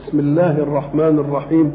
بسم الله الرحمن الرحيم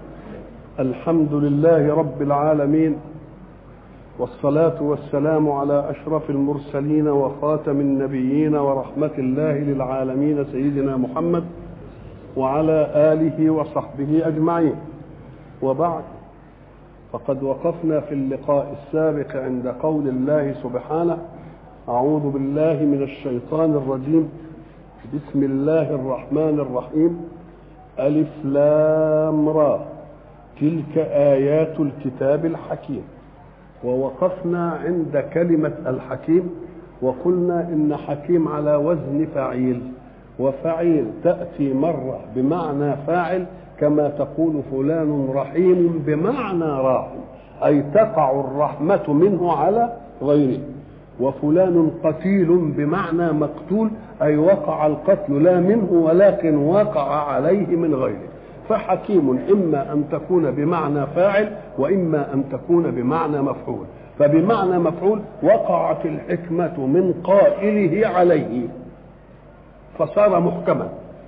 الحمد لله رب العالمين والصلاة والسلام على أشرف المرسلين وخاتم النبيين ورحمة الله للعالمين سيدنا محمد وعلى آله وصحبه أجمعين وبعد فقد وقفنا في اللقاء السابق عند قول الله سبحانه أعوذ بالله من الشيطان الرجيم بسم الله الرحمن الرحيم ألف لام را تلك آيات الكتاب الحكيم ووقفنا عند كلمة الحكيم وقلنا إن حكيم على وزن فعيل وفعيل تأتي مرة بمعنى فاعل كما تقول فلان رحيم بمعنى راحم أي تقع الرحمة منه على غيره وفلان قتيل بمعنى مقتول أي وقع القتل لا منه ولكن وقع عليه من غيره فحكيم إما أن تكون بمعنى فاعل وإما أن تكون بمعنى مفعول فبمعنى مفعول وقعت الحكمة من قائله عليه فصار محكما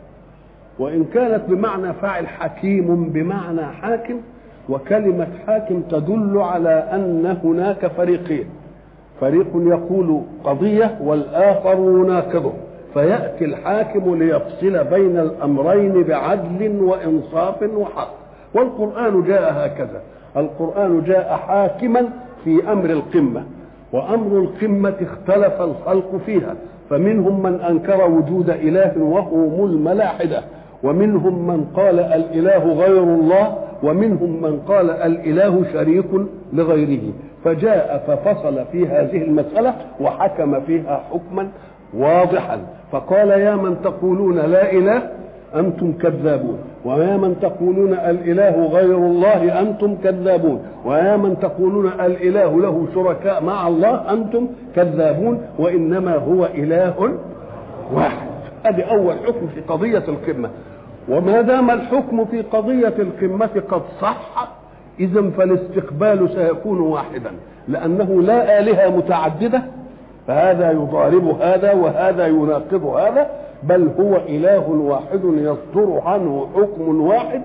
وإن كانت بمعنى فاعل حكيم بمعنى حاكم وكلمة حاكم تدل على أن هناك فريقين فريق يقول قضية والآخر يناقضه فيأتي الحاكم ليفصل بين الأمرين بعدل وإنصاف وحق والقرآن جاء هكذا القرآن جاء حاكما في أمر القمة وأمر القمة اختلف الخلق فيها فمنهم من أنكر وجود إله وهم الملاحدة ومنهم من قال الإله غير الله ومنهم من قال الإله شريك لغيره فجاء ففصل في هذه المسألة وحكم فيها حكما واضحا فقال يا من تقولون لا إله أنتم كذابون ويا من تقولون الإله غير الله أنتم كذابون ويا من تقولون الإله له شركاء مع الله أنتم كذابون وإنما هو إله واحد هذه أول حكم في قضية القمة وما دام الحكم في قضية القمة قد صح إذا فالاستقبال سيكون واحدا لأنه لا آلهة متعددة فهذا يضارب هذا وهذا يناقض هذا بل هو إله واحد يصدر عنه حكم واحد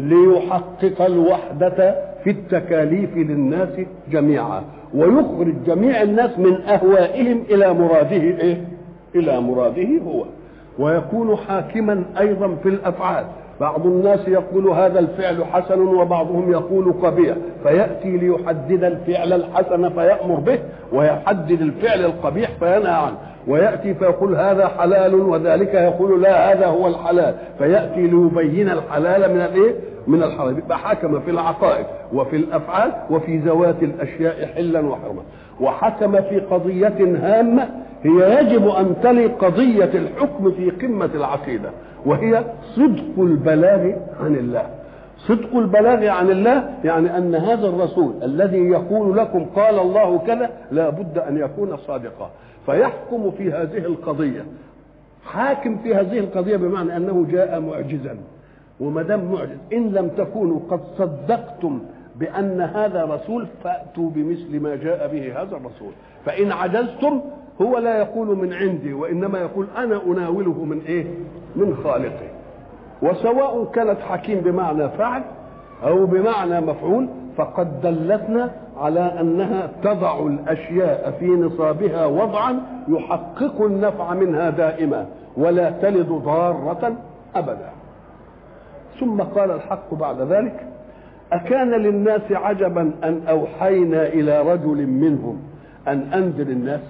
ليحقق الوحدة في التكاليف للناس جميعا ويخرج جميع الناس من أهوائهم إلى مراده إيه؟ إلى مراده هو ويكون حاكما أيضا في الأفعال بعض الناس يقول هذا الفعل حسن وبعضهم يقول قبيح فيأتي ليحدد الفعل الحسن فيأمر به ويحدد الفعل القبيح فينهى عنه ويأتي فيقول هذا حلال وذلك يقول لا هذا هو الحلال فيأتي ليبين الحلال من الايه؟ من الحرام يبقى حكم في العقائد وفي الأفعال وفي ذوات الأشياء حلا وحرما وحكم في قضية هامة هي يجب أن تلي قضية الحكم في قمة العقيدة وهي صدق البلاغ عن الله صدق البلاغ عن الله يعني أن هذا الرسول الذي يقول لكم قال الله كذا لا بد أن يكون صادقا فيحكم في هذه القضية حاكم في هذه القضية بمعنى أنه جاء معجزا وما دام معجز إن لم تكونوا قد صدقتم بأن هذا رسول فأتوا بمثل ما جاء به هذا الرسول فإن عجزتم هو لا يقول من عندي وإنما يقول أنا أناوله من إيه من خالقي وسواء كانت حكيم بمعنى فعل أو بمعنى مفعول فقد دلتنا على أنها تضع الأشياء في نصابها وضعا يحقق النفع منها دائما ولا تلد ضارة أبدا ثم قال الحق بعد ذلك أكان للناس عجبا أن أوحينا إلى رجل منهم أن أنذر الناس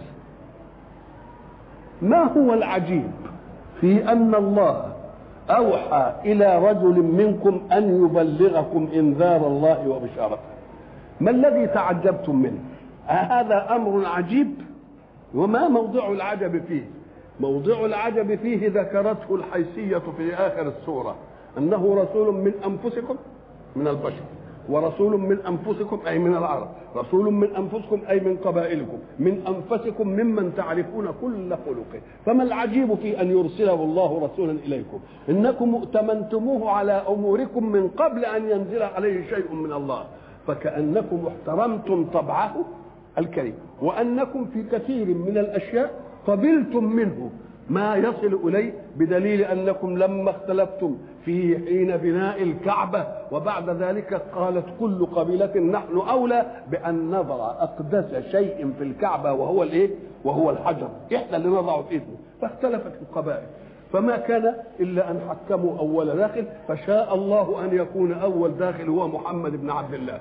ما هو العجيب في أن الله أوحى إلى رجل منكم أن يبلغكم إنذار الله وبشارته ما الذي تعجبتم منه هذا أمر عجيب وما موضع العجب فيه موضع العجب فيه ذكرته الحيثية في آخر السورة أنه رسول من أنفسكم من البشر ورسول من انفسكم اي من العرب رسول من انفسكم اي من قبائلكم من انفسكم ممن تعرفون كل خلقه فما العجيب في ان يرسله الله رسولا اليكم انكم ائتمنتموه على اموركم من قبل ان ينزل عليه شيء من الله فكانكم احترمتم طبعه الكريم وانكم في كثير من الاشياء قبلتم منه ما يصل اليه بدليل انكم لما اختلفتم في حين بناء الكعبة وبعد ذلك قالت كل قبيلة نحن أولى بأن نضع أقدس شيء في الكعبة وهو الإيه؟ وهو الحجر إحنا اللي نضعه في إذنه فاختلفت القبائل فما كان إلا أن حكموا أول داخل فشاء الله أن يكون أول داخل هو محمد بن عبد الله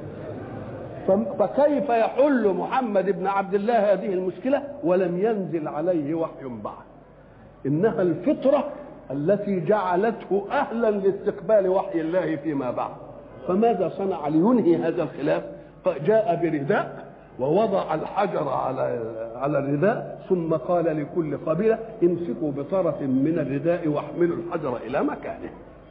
فكيف يحل محمد بن عبد الله هذه المشكلة ولم ينزل عليه وحي بعد إنها الفطرة التي جعلته أهلا لاستقبال وحي الله فيما بعد فماذا صنع لينهي هذا الخلاف جاء برداء ووضع الحجر على على الرداء ثم قال لكل قبيلة امسكوا بطرف من الرداء واحملوا الحجر إلى مكانه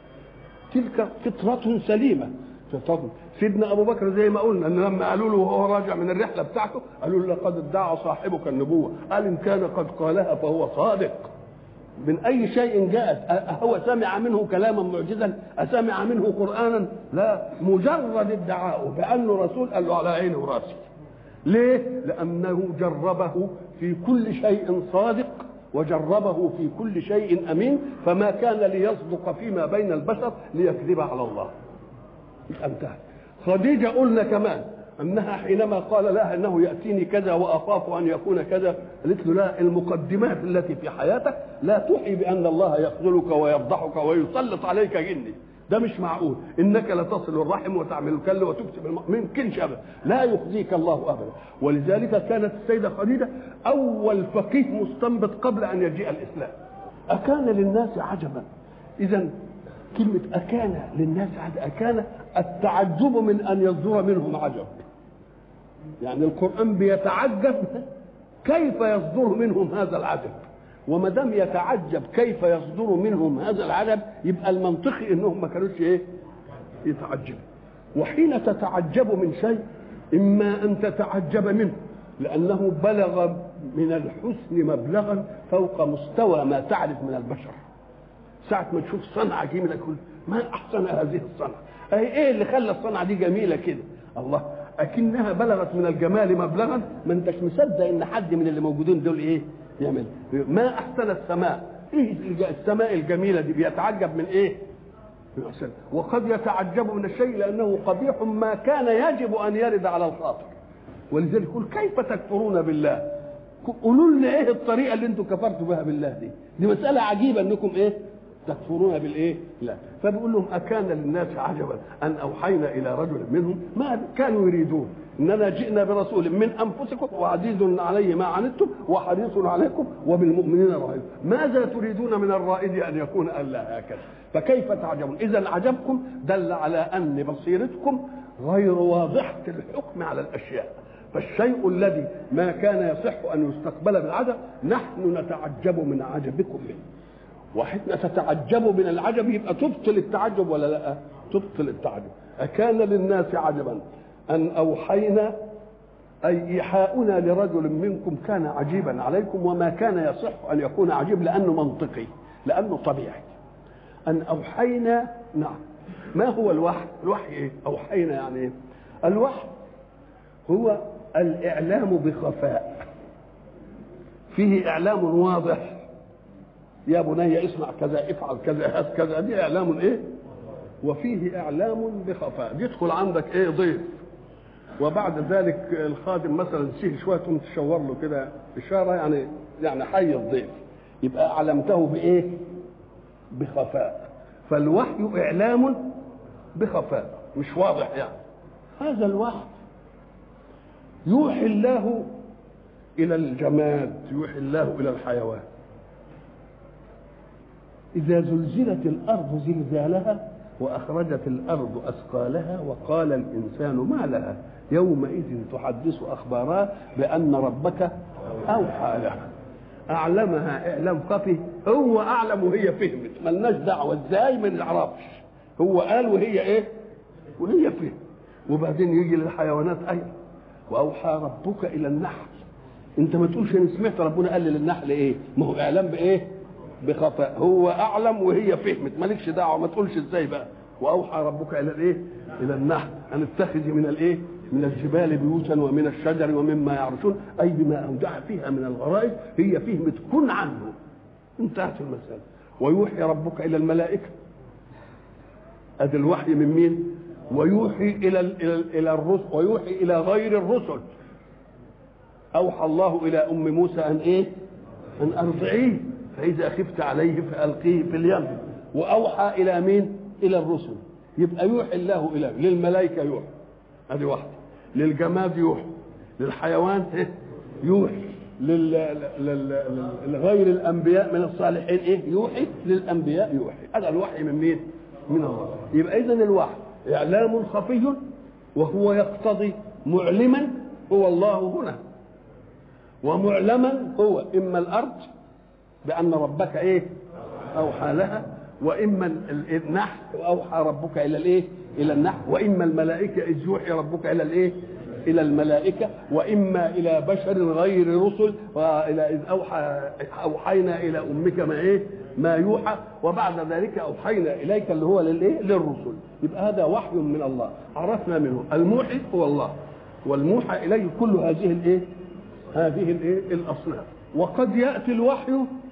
تلك فطرة سليمة فطرة سيدنا ابو بكر زي ما قلنا ان لما قالوا له وهو راجع من الرحله بتاعته قالوا له لقد ادعى صاحبك النبوه قال ان كان قد قالها فهو صادق من اي شيء جاءت هو سمع منه كلاما معجزا اسمع منه قرانا لا مجرد ادعاءه بانه رسول قال له على عيني وراسي ليه لانه جربه في كل شيء صادق وجربه في كل شيء امين فما كان ليصدق فيما بين البشر ليكذب على الله انتهى خديجة قلنا كمان أنها حينما قال لها أنه يأتيني كذا وأخاف أن يكون كذا قالت له لا المقدمات التي في حياتك لا توحي بأن الله يخذلك ويفضحك ويسلط عليك جني ده مش معقول انك لتصل الرحم وتعمل الكل وتكتب الم... ما يمكنش ابدا لا يخزيك الله ابدا ولذلك كانت السيده خديجه اول فقيه مستنبط قبل ان يجيء الاسلام اكان للناس عجبا اذا كلمة أكان للناس أكان التعجب من أن يصدر منهم عجب يعني القرآن بيتعجب كيف يصدر منهم هذا العجب وما دام يتعجب كيف يصدر منهم هذا العجب يبقى المنطقي انهم ما كانوش ايه يتعجبوا وحين تتعجب من شيء اما ان تتعجب منه لانه بلغ من الحسن مبلغا فوق مستوى ما تعرف من البشر ساعة ما تشوف صنعة جميلة كل ما أحسن هذه الصنعة أي إيه اللي خلى الصنعة دي جميلة كده الله أكنها بلغت من الجمال مبلغا ما أنتش مصدق إن حد من اللي موجودين دول إيه يعمل ما أحسن السماء إيه السماء الجميلة دي بيتعجب من إيه وقد يتعجب من الشيء لأنه قبيح ما كان يجب أن يرد على الخاطر ولذلك يقول كيف تكفرون بالله قولوا لنا ايه الطريقه اللي انتم كفرتوا بها بالله دي دي مساله عجيبه انكم ايه تكفرون بالايه؟ لا فبيقول لهم اكان للناس عجبا ان اوحينا الى رجل منهم ما كانوا يريدون اننا جئنا برسول من انفسكم وعزيز عليه ما عنتم وحريص عليكم وبالمؤمنين رهيب ماذا تريدون من الرائد ان يكون الا هكذا فكيف تعجبون اذا عجبكم دل على ان بصيرتكم غير واضحه الحكم على الاشياء فالشيء الذي ما كان يصح ان يستقبل بالعجب نحن نتعجب من عجبكم منه وحين تتعجب من العجب يبقى تبطل التعجب ولا لا تبطل التعجب أكان للناس عجبا أن أوحينا أي إيحاؤنا لرجل منكم كان عجيبا عليكم وما كان يصح أن يكون عجيب لأنه منطقي لأنه طبيعي أن أوحينا نعم ما هو الوحي الوحي إيه أوحينا يعني إيه الوحي هو الإعلام بخفاء فيه إعلام واضح يا بني اسمع كذا افعل كذا هات كذا دي اعلام ايه وفيه اعلام بخفاء يدخل عندك ايه ضيف وبعد ذلك الخادم مثلا تسيه شويه تقوم تشاور له كده اشاره يعني يعني حي الضيف يبقى اعلمته بايه بخفاء فالوحي اعلام بخفاء مش واضح يعني هذا الوحي يوحي الله الى الجماد يوحي الله الى الحيوان إذا زلزلت الأرض زلزالها وأخرجت الأرض أثقالها وقال الإنسان ما لها يومئذ تحدث أخبارها بأن ربك أوحى لها أعلمها إعلام خفي هو أعلم وهي فهمت ملناش دعوة إزاي ما نعرفش هو قال وهي إيه وهي فهمت وبعدين يجي للحيوانات أيضا وأوحى ربك إلى النحل أنت ما تقولش أنا سمعت ربنا قال للنحل إيه ما هو إعلام بإيه بخفاء هو اعلم وهي فهمت مالكش دعوه ما تقولش ازاي بقى واوحى ربك الى الايه الى النحل ان اتخذي من الايه من الجبال بيوتا ومن الشجر ومما يعرشون اي بما اودع فيها من الغرائز هي فهمت كن عنه انتهت المساله ويوحي ربك الى الملائكه ادي الوحي من مين ويوحي الى ال الى ال الى الرسل ويوحي الى غير الرسل اوحى الله الى ام موسى ان ايه ان ارضعيه فاذا خفت عليه فالقيه في اليم واوحى الى مين الى الرسل يبقى يوحي الله الى للملائكه يوحي ادي واحده للجماد يوحي للحيوان إيه؟ يوحي لل... لل... لغير الانبياء من الصالحين ايه يوحي للانبياء يوحي هذا الوحي من مين من الله يبقى اذا الوحي اعلام خفي وهو يقتضي معلما هو الله هنا ومعلما هو اما الارض بان ربك ايه اوحى لها واما النحل اوحى ربك الى الايه الى النحل واما الملائكه اذ يوحي ربك الى الايه الى الملائكه واما الى بشر غير رسل والى اذ اوحى اوحينا الى امك ما ايه ما يوحى وبعد ذلك اوحينا اليك اللي هو للايه للرسل يبقى هذا وحي من الله عرفنا منه الموحي هو الله والموحى اليه كل هذه الايه هذه الايه الاصناف وقد ياتي الوحي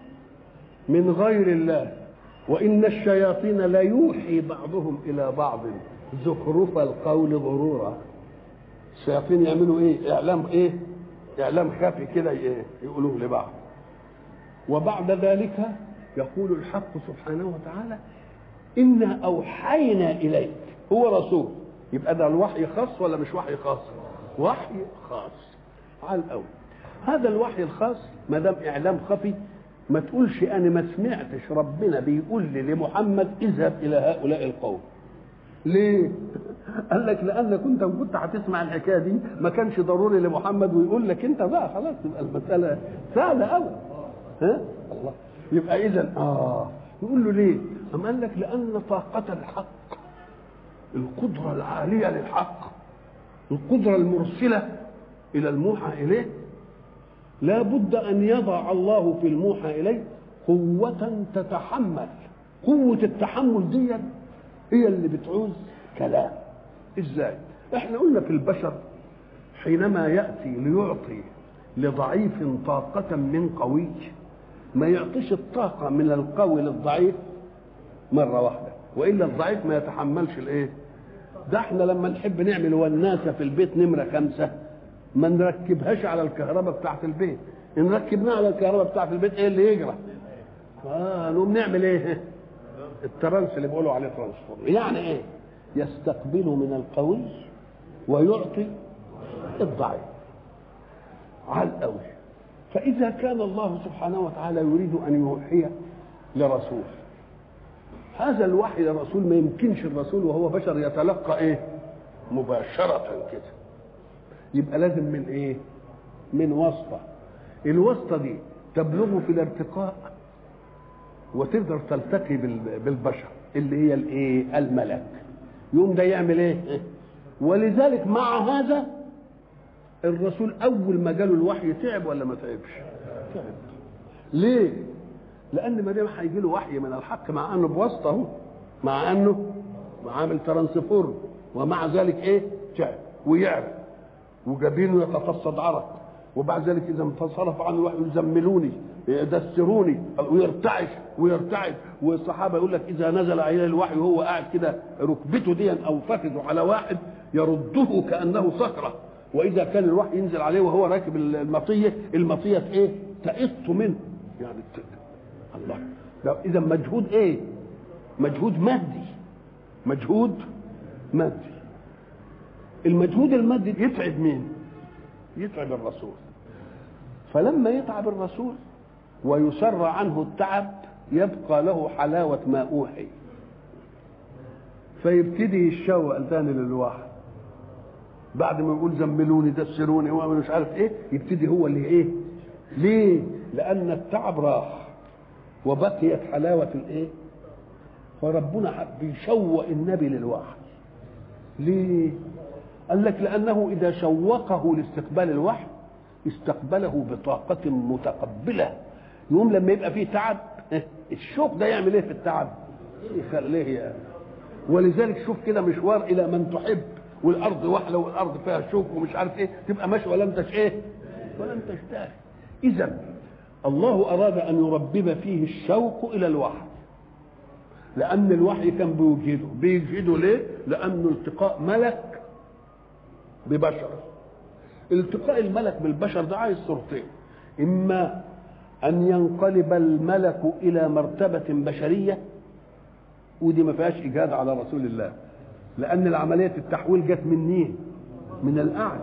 من غير الله وان الشياطين ليوحي بعضهم الى بعض زخرف القول غرورا الشياطين يعملوا ايه اعلام ايه اعلام خفي كده ايه يقولوه لبعض وبعد ذلك يقول الحق سبحانه وتعالى انا اوحينا اليك هو رسول يبقى ده الوحي خاص ولا مش وحي خاص وحي خاص على الاول هذا الوحي الخاص ما دام اعلام خفي ما تقولش انا ما سمعتش ربنا بيقول لي لمحمد اذهب الى هؤلاء القوم ليه قال لك لانك انت كنت هتسمع الحكايه دي ما كانش ضروري لمحمد ويقول لك انت بقى خلاص تبقى المساله سهله قوي ها الله يبقى اذا اه يقول له ليه أم قال لك لان طاقه الحق القدره العاليه للحق القدره المرسله الى الموحى اليه لا بد ان يضع الله في الموحى اليه قوه تتحمل قوه التحمل دي هي اللي بتعوز كلام ازاي احنا قلنا في البشر حينما ياتي ليعطي لضعيف طاقه من قوي ما يعطيش الطاقه من القوي للضعيف مره واحده والا الضعيف ما يتحملش الايه ده احنا لما نحب نعمل وناسه في البيت نمره خمسه ما نركبهاش على الكهرباء بتاعت البيت ان ركبناها على الكهرباء بتاعت البيت ايه اللي يجرى اه نقوم نعمل ايه الترانس اللي بيقولوا عليه ترانسفورم يعني ايه يستقبل من القوي ويعطي الضعيف على القوي فإذا كان الله سبحانه وتعالى يريد أن يوحي لرسول هذا الوحي للرسول ما يمكنش الرسول وهو بشر يتلقى ايه مباشرة كده يبقى لازم من ايه من واسطة الواسطة دي تبلغه في الارتقاء وتقدر تلتقي بالبشر اللي هي الايه الملك يوم ده يعمل ايه ولذلك مع هذا الرسول اول ما جاله الوحي تعب ولا ما تعبش تعب ليه لان ما دام هيجي له وحي من الحق مع انه بواسطه اهو مع انه عامل ترانسفورم ومع ذلك ايه تعب ويعب وجبينه يتفصد عرق وبعد ذلك اذا انصرف عنه الوحي يزملوني يدسروني ويرتعش ويرتعد والصحابه يقول لك اذا نزل عليه الوحي وهو قاعد كده ركبته دي او فخذه على واحد يرده كانه صخره واذا كان الوحي ينزل عليه وهو راكب المطيه المطيه ايه تقط منه يعني الله اذا مجهود ايه مجهود مادي مجهود مادي المجهود المادي يتعب مين يتعب الرسول فلما يتعب الرسول ويسر عنه التعب يبقى له حلاوة ما أوحي فيبتدي يتشوق تاني للوحي بعد ما يقول زملوني دسروني ومش عارف ايه يبتدي هو اللي ايه ليه لان التعب راح وبقيت حلاوه الايه فربنا حب يشوق النبي للوحي ليه قال لك لانه اذا شوقه لاستقبال الوحي استقبله بطاقة متقبلة يوم لما يبقى فيه تعب الشوق ده يعمل ايه في التعب يخليه يعني. ولذلك شوف كده مشوار الى من تحب والارض وحله والارض فيها شوك ومش عارف ايه تبقى ماشي ولا انتش ايه ولا انتش داري اذا الله اراد ان يربب فيه الشوق الى الوحي لان الوحي كان بيوجده بيوجده ليه لانه التقاء ملك ببشر التقاء الملك بالبشر ده عايز صورتين اما ان ينقلب الملك الى مرتبه بشريه ودي ما فيهاش ايجاد على رسول الله لان العمليه التحويل جت من مين من الاعلى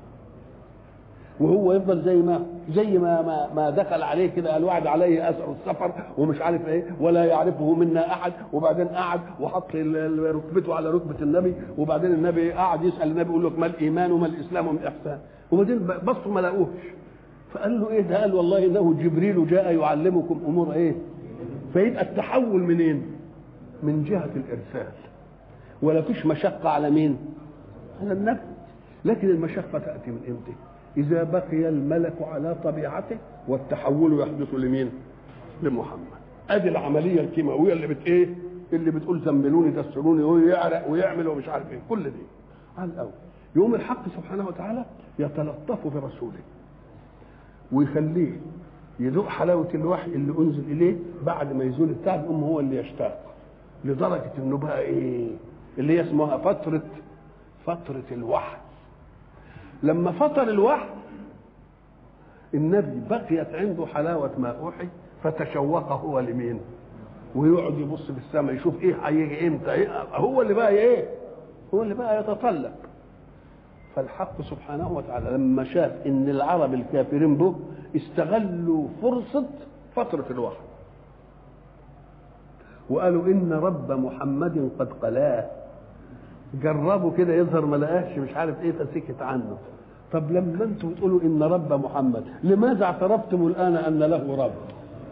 وهو يفضل زي ما زي ما ما, ما دخل عليه كده قال وعد عليه اثر السفر ومش عارف ايه ولا يعرفه منا احد وبعدين قعد وحط ركبته على ركبه النبي وبعدين النبي قعد يسال النبي يقول له ما الايمان وما الاسلام وما الاحسان وبعدين بصوا ما لقوش فقال له ايه ده قال والله انه جبريل جاء يعلمكم امور ايه فيبقى التحول منين من جهه الارسال ولا فيش مشقه على مين على النبي لكن المشقه تاتي من امتى إذا بقي الملك على طبيعته والتحول يحدث لمين؟ لمحمد. أدي العملية الكيماوية اللي بت إيه؟ اللي بتقول زملوني دسروني ويعرق ويعمل ومش عارف إيه، كل دي. على الأول. يوم الحق سبحانه وتعالى يتلطف برسوله ويخليه يذوق حلاوة الوحي اللي أنزل إليه بعد ما يزول التعب يقوم هو اللي يشتاق لدرجة إنه بقى إيه؟ اللي هي اسمها فترة فترة الوحي لما فطر الوحي النبي بقيت عنده حلاوة ما أوحي فتشوق هو لمين ويقعد يبص في السماء يشوف ايه هيجي امتى هو اللي بقى ايه هو اللي بقى يتطلب فالحق سبحانه وتعالى لما شاف ان العرب الكافرين به استغلوا فرصة فترة الوحي وقالوا ان رب محمد قد قلاه جربوا كده يظهر ما لقاش مش عارف ايه فسكت عنه طب لما انتم بتقولوا ان رب محمد لماذا اعترفتم الان ان له رب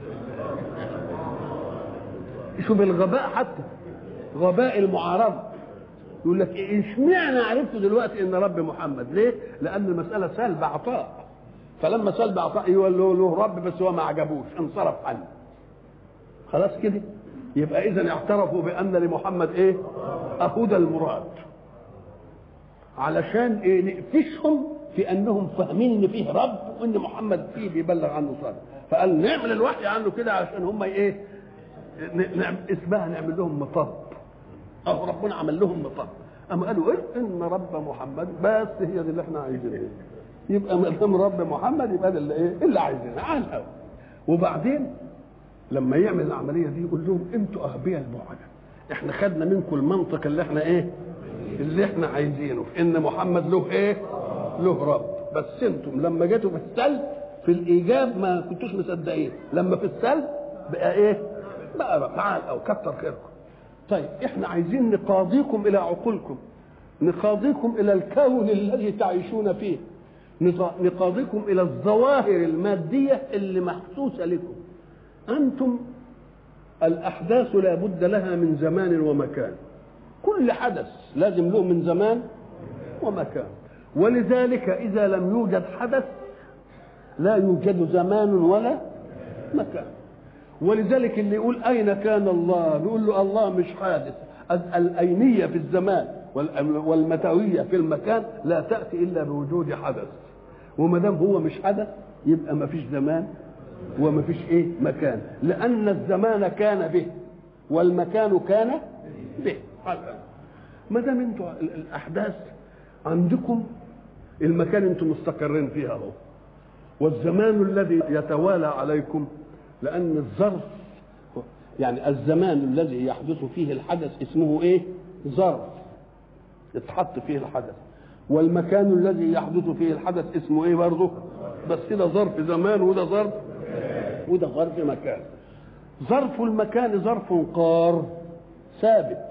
شوف الغباء حتى غباء المعارضه يقول لك إيه اشمعنى عرفتوا دلوقتي ان رب محمد ليه لان المساله سلب عطاء فلما سلب عطاء يقول له, له رب بس هو ما عجبوش انصرف عنه خلاص كده يبقى اذا اعترفوا بان لمحمد ايه اهو ده المراد علشان ايه نقفشهم في انهم فاهمين ان فيه رب وان محمد فيه بيبلغ عنه صادق فقال نعمل الوحي عنه كده عشان هم ايه نعم اسمها نعمل لهم مطب اهو ربنا عمل لهم مطب اما قالوا ايه ان رب محمد بس هي دي اللي احنا عايزينها يبقى ما دام رب محمد يبقى ده اللي ايه اللي عايزينها على الهوا وبعدين لما يعمل العمليه دي يقول لهم انتوا اغبياء البعدة احنا خدنا منكم المنطق اللي احنا ايه اللي احنا عايزينه ان محمد له ايه له رب بس انتم لما جيتوا في السلب في الايجاب ما كنتوش مصدقين لما في السلب بقى ايه بقى, بقى تعال او كتر خيركم طيب احنا عايزين نقاضيكم الى عقولكم نقاضيكم الى الكون الذي تعيشون فيه نقاضيكم الى الظواهر الماديه اللي محسوسه لكم انتم الاحداث لا بد لها من زمان ومكان كل حدث لازم له من زمان ومكان ولذلك اذا لم يوجد حدث لا يوجد زمان ولا مكان ولذلك اللي يقول اين كان الله نقول له الله مش حادث الاينيه في الزمان والمتويه في المكان لا تاتي الا بوجود حدث وما دام هو مش حدث يبقى ما فيش زمان وما فيش ايه مكان لان الزمان كان به والمكان كان به ما دام انتوا الاحداث عندكم المكان انتم مستقرين فيها اهو والزمان الذي يتوالى عليكم لان الظرف يعني الزمان الذي يحدث فيه الحدث اسمه ايه ظرف يتحط فيه الحدث والمكان الذي يحدث فيه الحدث اسمه ايه برضه بس كده ظرف زمان وده ظرف وده ظرف مكان ظرف المكان ظرف قار ثابت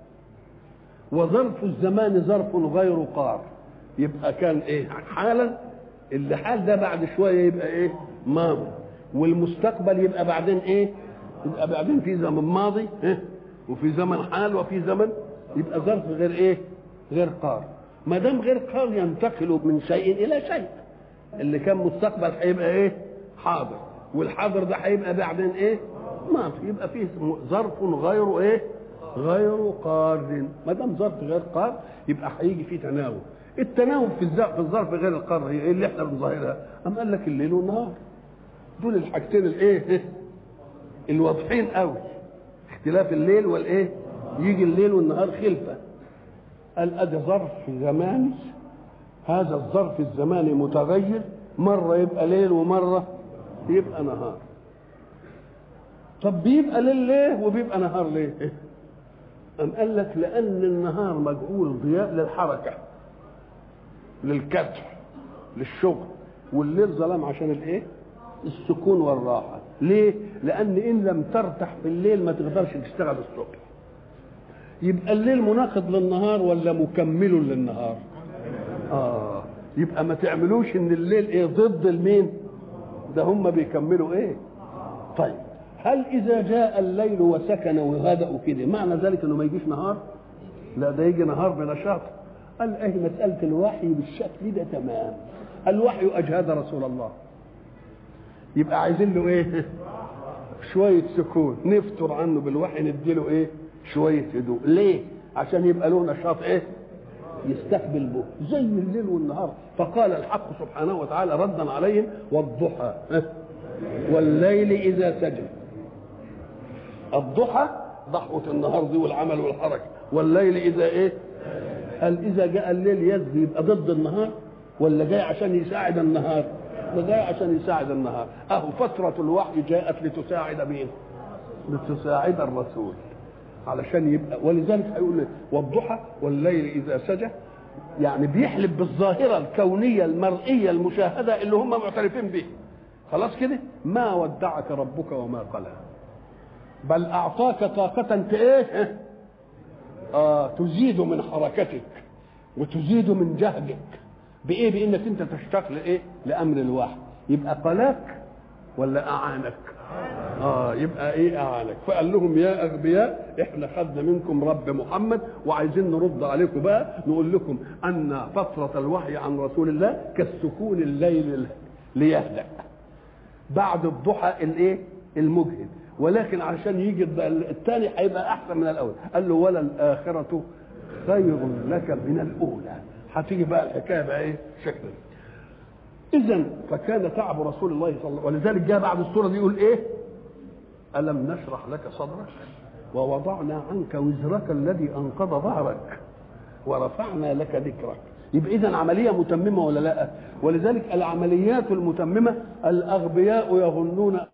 وظرف الزمان ظرف غير قار يبقى كان ايه حالا اللي حال ده بعد شويه يبقى ايه ماضي والمستقبل يبقى بعدين ايه يبقى بعدين في زمن ماضي إيه؟ وفي زمن حال وفي زمن يبقى ظرف غير ايه غير قار ما دام غير قار ينتقل من شيء الى شيء اللي كان مستقبل هيبقى ايه حاضر والحاضر ده هيبقى بعدين ايه ماضي يبقى فيه ظرف غير ايه غير قار ما دام ظرف غير قار يبقى هيجي فيه تناوب التناوب في في الظرف غير القار هي ايه اللي احنا بنظاهرها ام قال لك الليل والنهار دول الحاجتين الايه الواضحين قوي اختلاف الليل والايه يجي الليل والنهار خلفه قال ادي ظرف زماني هذا الظرف الزماني متغير مره يبقى ليل ومره يبقى نهار طب بيبقى ليل ليه وبيبقى نهار ليه أم قال لك لأن النهار مجعول ضياء للحركة للكدح للشغل والليل ظلام عشان الايه؟ السكون والراحة ليه؟ لأن إن لم ترتاح في الليل ما تقدرش تشتغل الصبح يبقى الليل مناقض للنهار ولا مكمل للنهار؟ آه يبقى ما تعملوش إن الليل إيه ضد المين؟ ده هم بيكملوا إيه؟ طيب هل إذا جاء الليل وسكن وهدأوا كده معنى ذلك إنه ما يجيش نهار؟ لا ده يجي نهار بنشاط قال ايه مسألة الوحي بالشكل ده تمام الوحي أجهد رسول الله يبقى عايزين له ايه شوية سكون نفتر عنه بالوحي نديله ايه شوية هدوء ليه عشان يبقى له نشاط ايه يستقبل به زي الليل والنهار فقال الحق سبحانه وتعالى ردا عليهم والضحى والليل إذا سجى الضحى ضحوة النهار دي والعمل والحركة والليل إذا إيه قال إذا جاء الليل يزي يبقى ضد النهار ولا جاي عشان يساعد النهار ده جاي عشان يساعد النهار أهو فترة الوحي جاءت لتساعد مين لتساعد الرسول علشان يبقى ولذلك هيقول والضحى والليل إذا سجى يعني بيحلف بالظاهرة الكونية المرئية المشاهدة اللي هم معترفين به خلاص كده ما ودعك ربك وما قلى بل أعطاك طاقة ايه آه تزيد من حركتك وتزيد من جهدك بايه بانك انت تشتاق لايه لامر الواحد يبقى قلاك ولا اعانك اه يبقى ايه اعانك فقال لهم يا اغبياء احنا خدنا منكم رب محمد وعايزين نرد عليكم بقى نقول لكم ان فتره الوحي عن رسول الله كالسكون الليل ليهدأ بعد الضحى الايه المجهد ولكن عشان يجي الثاني هيبقى احسن من الاول قال له ولا الاخره خير لك من الاولى هتيجي بقى الحكايه بقى ايه شكل اذا فكان تعب رسول الله صلى الله عليه وسلم ولذلك جاء بعد السوره دي يقول ايه الم نشرح لك صدرك ووضعنا عنك وزرك الذي انقض ظهرك ورفعنا لك ذكرك يبقى اذا عمليه متممه ولا لا ولذلك العمليات المتممه الاغبياء يظنون